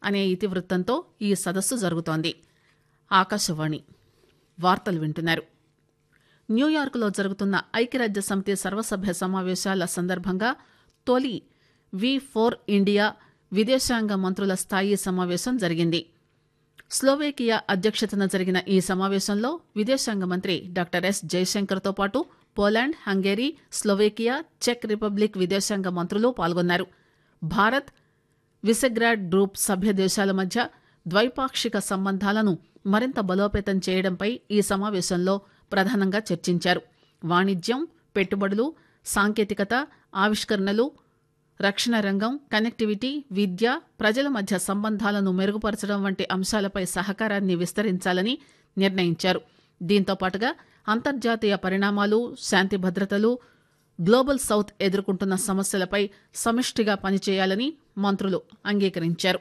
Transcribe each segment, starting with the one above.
అనే ఇతివృత్తంతో ఈ సదస్సు జరుగుతోంది ఆకాశవాణి వార్తలు వింటున్నారు న్యూయార్క్లో జరుగుతున్న ఐక్యరాజ్య సమితి సర్వసభ్య సమావేశాల సందర్భంగా తొలి వి ఫోర్ ఇండియా విదేశాంగ మంత్రుల స్థాయి సమావేశం జరిగింది స్లోవేకియా అధ్యక్షతన జరిగిన ఈ సమావేశంలో విదేశాంగ మంత్రి డాక్టర్ ఎస్ జయశంకర్తో పాటు పోలాండ్ హంగేరీ స్లోవేకియా చెక్ రిపబ్లిక్ విదేశాంగ మంత్రులు పాల్గొన్నారు భారత్ విసెగ్రాడ్ గ్రూప్ సభ్య దేశాల మధ్య ద్వైపాక్షిక సంబంధాలను మరింత బలోపేతం చేయడంపై ఈ సమావేశంలో ప్రధానంగా చర్చించారు వాణిజ్యం పెట్టుబడులు సాంకేతికత ఆవిష్కరణలు రక్షణ రంగం కనెక్టివిటీ విద్య ప్రజల మధ్య సంబంధాలను మెరుగుపరచడం వంటి అంశాలపై సహకారాన్ని విస్తరించాలని నిర్ణయించారు దీంతో పాటుగా అంతర్జాతీయ పరిణామాలు శాంతి భద్రతలు గ్లోబల్ సౌత్ ఎదుర్కొంటున్న సమస్యలపై సమిష్టిగా పనిచేయాలని మంత్రులు అంగీకరించారు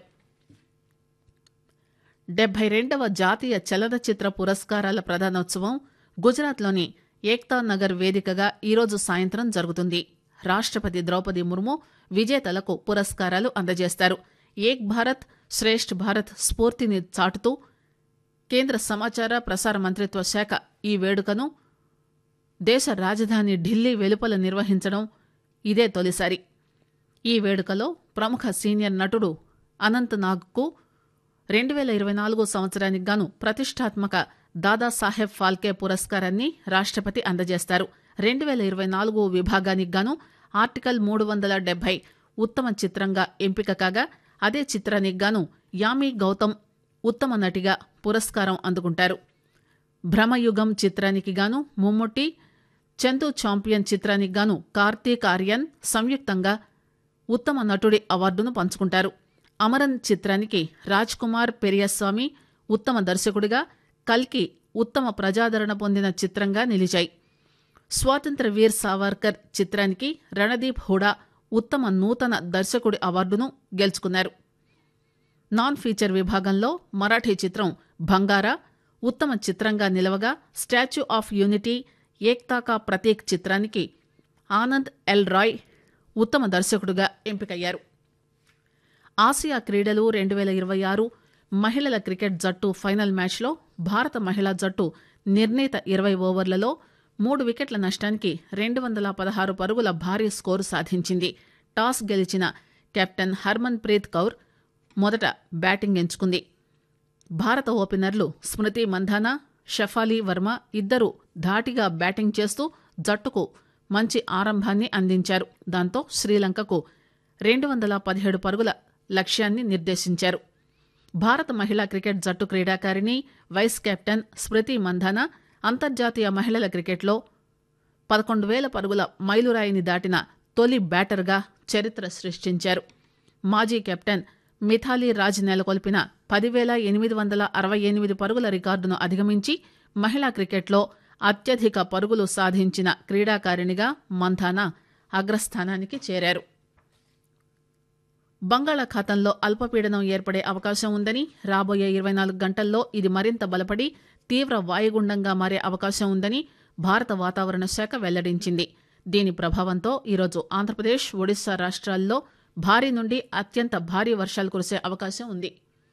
డెబ్బై రెండవ జాతీయ చలనచిత్ర పురస్కారాల ప్రదానోత్సవం గుజరాత్లోని ఏక్తా నగర్ వేదికగా ఈరోజు సాయంత్రం జరుగుతుంది రాష్టపతి ద్రౌపది ముర్ము విజేతలకు పురస్కారాలు అందజేస్తారు ఏక్ భారత్ శ్రేష్ఠ్ భారత్ స్ఫూర్తిని చాటుతూ కేంద్ర సమాచార ప్రసార మంత్రిత్వ శాఖ ఈ వేడుకను దేశ రాజధాని ఢిల్లీ వెలుపల నిర్వహించడం ఇదే తొలిసారి ఈ వేడుకలో ప్రముఖ సీనియర్ నటుడు అనంత్ నాగ్కు రెండు వేల ఇరవై నాలుగు సంవత్సరానికి గాను ప్రతిష్టాత్మక దాదాసాహెబ్ ఫాల్కే పురస్కారాన్ని రాష్టపతి అందజేస్తారు రెండు వేల ఇరవై నాలుగు విభాగానికి గాను ఆర్టికల్ మూడు వందల డెబ్బై ఉత్తమ చిత్రంగా ఎంపిక కాగా అదే చిత్రానికి గాను యామి గౌతమ్ ఉత్తమ నటిగా పురస్కారం అందుకుంటారు భ్రమయుగం చిత్రానికి గాను ముమ్ముట్టి చందు చాంపియన్ చిత్రానికి గాను కార్తీక్ ఆర్యన్ సంయుక్తంగా ఉత్తమ నటుడి అవార్డును పంచుకుంటారు అమరన్ చిత్రానికి రాజ్ కుమార్ పెరియస్వామి ఉత్తమ దర్శకుడిగా కల్కి ఉత్తమ ప్రజాదరణ పొందిన చిత్రంగా నిలిచాయి స్వాతంత్ర వీర్ సావర్కర్ చిత్రానికి రణదీప్ హుడా ఉత్తమ నూతన దర్శకుడి అవార్డును గెలుచుకున్నారు నాన్ ఫీచర్ విభాగంలో మరాఠీ చిత్రం బంగారా ఉత్తమ చిత్రంగా నిలవగా statue of unity Ekta Ka Prateek చిత్రానికి ఆనంద్ ఎల్ రాయ్ ఉత్తమ దర్శకుడిగా ఎంపికయ్యారు ఆసియా క్రీడలు రెండు వేల ఇరవై ఆరు మహిళల క్రికెట్ జట్టు ఫైనల్ మ్యాచ్లో భారత మహిళా జట్టు నిర్ణీత ఇరవై ఓవర్లలో మూడు వికెట్ల నష్టానికి రెండు వందల పదహారు పరుగుల భారీ స్కోరు సాధించింది టాస్ గెలిచిన కెప్టెన్ హర్మన్ ప్రీత్ కౌర్ మొదట బ్యాటింగ్ ఎంచుకుంది భారత ఓపెనర్లు స్మృతి మంధానా షఫాలి వర్మ ఇద్దరు ధాటిగా బ్యాటింగ్ చేస్తూ జట్టుకు మంచి ఆరంభాన్ని అందించారు దాంతో శ్రీలంకకు రెండు వందల పదిహేడు పరుగుల లక్ష్యాన్ని నిర్దేశించారు భారత మహిళా క్రికెట్ జట్టు క్రీడాకారిణి వైస్ కెప్టెన్ స్మృతి మంధానా అంతర్జాతీయ మహిళల క్రికెట్లో పదకొండు వేల పరుగుల మైలురాయిని దాటిన తొలి బ్యాటర్గా చరిత్ర సృష్టించారు మాజీ కెప్టెన్ మిథాలీ రాజ్ నెలకొల్పిన పదివేల ఎనిమిది వందల అరవై ఎనిమిది పరుగుల రికార్డును అధిగమించి మహిళా క్రికెట్లో అత్యధిక పరుగులు సాధించిన క్రీడాకారిణిగా మంధానా అగ్రస్థానానికి చేరారు బంగాళాఖాతంలో అల్పపీడనం ఏర్పడే అవకాశం ఉందని రాబోయే ఇరవై నాలుగు గంటల్లో ఇది మరింత బలపడి తీవ్ర వాయుగుండంగా మారే అవకాశం ఉందని భారత వాతావరణ శాఖ వెల్లడించింది దీని ప్రభావంతో ఈరోజు ఆంధ్రప్రదేశ్ ఒడిశా రాష్ట్రాల్లో భారీ నుండి అత్యంత భారీ వర్షాలు కురిసే అవకాశం ఉంది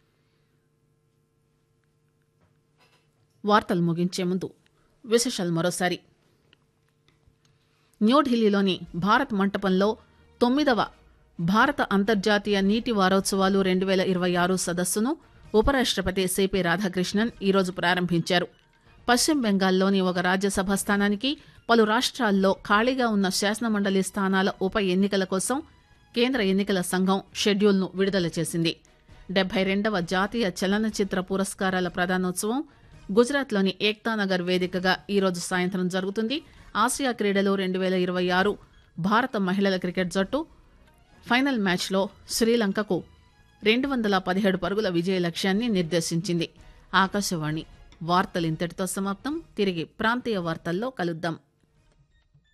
వార్తలు ముగించే ముందు విశేషాలు మరోసారి న్యూఢిల్లీలోని భారత్ మంటపంలో తొమ్మిదవ భారత అంతర్జాతీయ నీటి వారోత్సవాలు రెండు వేల ఇరవై ఆరు సదస్సును ఉపరాష్టపతి సిపి రాధాకృష్ణన్ ఈరోజు ప్రారంభించారు పశ్చిమ బెంగాల్లోని ఒక రాజ్యసభ స్థానానికి పలు రాష్ట్రాల్లో ఖాళీగా ఉన్న శాసనమండలి స్థానాల ఉప ఎన్నికల కోసం కేంద్ర ఎన్నికల సంఘం షెడ్యూల్ను విడుదల చేసింది డెబ్బై రెండవ జాతీయ చలనచిత్ర పురస్కారాల ప్రదానోత్సవం గుజరాత్లోని ఏక్తానగర్ వేదికగా ఈరోజు సాయంత్రం జరుగుతుంది ఆసియా క్రీడలు రెండు వేల ఇరవై ఆరు భారత మహిళల క్రికెట్ జట్టు ఫైనల్ మ్యాచ్లో శ్రీలంకకు రెండు వందల పదిహేడు పరుగుల విజయ లక్ష్యాన్ని నిర్దేశించింది ఆకాశవాణి వార్తలు ఇంతటితో సమాప్తం తిరిగి ప్రాంతీయ వార్తల్లో కలుద్దాం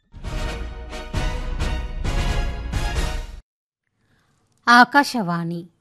ఆకాశవాణి